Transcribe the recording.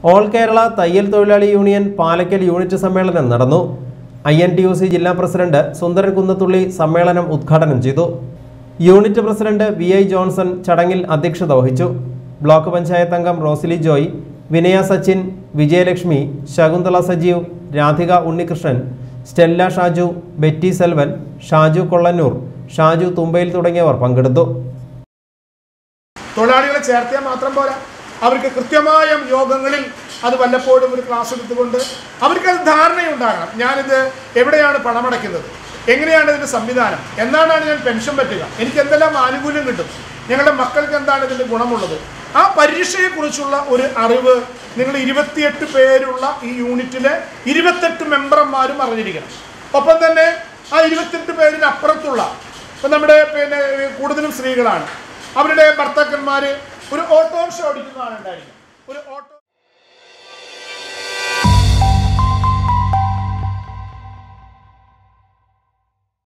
all Kerala തയ്യൽ തൊഴിലാളി union Palakkal unit സമ്മേളനം നടന്നു I N T U C ജില്ലാ പ്രസിഡന്റ് സുന്ദരൻ കുന്നത്തുള്ളി സമ്മേളനം ഉദ്ഘാടനം ചെയ്തു unit president V I Johnson ചടങ്ങിൽ അധ്യക്ഷത വഹിച്ചു ബ്ലോക്ക് പഞ്ചായത്ത് അംഗം Rosily Joy Vinaya Sachin Vijayalakshmi Shakuntala Sajeev Radhika Unnikrishnan Stella Shaju Betty Selvan Shaju Kollannur Shaju Thumbayil തുടങ്ങിയവർ പങ്കെടുത്തു തൊഴിലാളികളെ ചേർത്തിയാൽ മാത്രം പോരാ അവർക്ക് കൃത്യമായ യോഗങ്ങളിൽ അത് വല്ലപ്പോഴും ഒരു ക്ലാസ് എടുത്തുകൊണ്ട് അവർക്ക് അത് ധാരണയുണ്ടാകണം ഞാനിത് എവിടെയാണ് പണമടയ്ക്കുന്നത് എങ്ങനെയാണ് ഇതിൻ്റെ സംവിധാനം എന്നാണ് ഞാൻ പെൻഷൻ പറ്റുക എനിക്ക് എന്തെല്ലാം ആനുകൂല്യം കിട്ടും ഞങ്ങളുടെ മക്കൾക്ക് എന്താണ് ഇതിൻ്റെ ഗുണമുള്ളത് ആ പരീക്ഷയെക്കുറിച്ചുള്ള ഒരു അറിവ് നിങ്ങൾ ഇരുപത്തിയെട്ട് പേരുള്ള ഈ യൂണിറ്റിലെ ഇരുപത്തെട്ട് മെമ്പർമാരും അറിഞ്ഞിരിക്കണം ഒപ്പം തന്നെ ആ ഇരുപത്തെട്ട് പേരിന് അപ്പുറത്തുള്ള ഇപ്പം നമ്മുടെ പിന്നെ കൂടുതലും സ്ത്രീകളാണ് അവരുടെ ഭർത്താക്കന്മാർ ഒരു ഓട്ടോറിക്ഷ ഓടിക്കുന്നതാണ് ഉണ്ടായിരിക്കും ഒരു ഓട്ടോ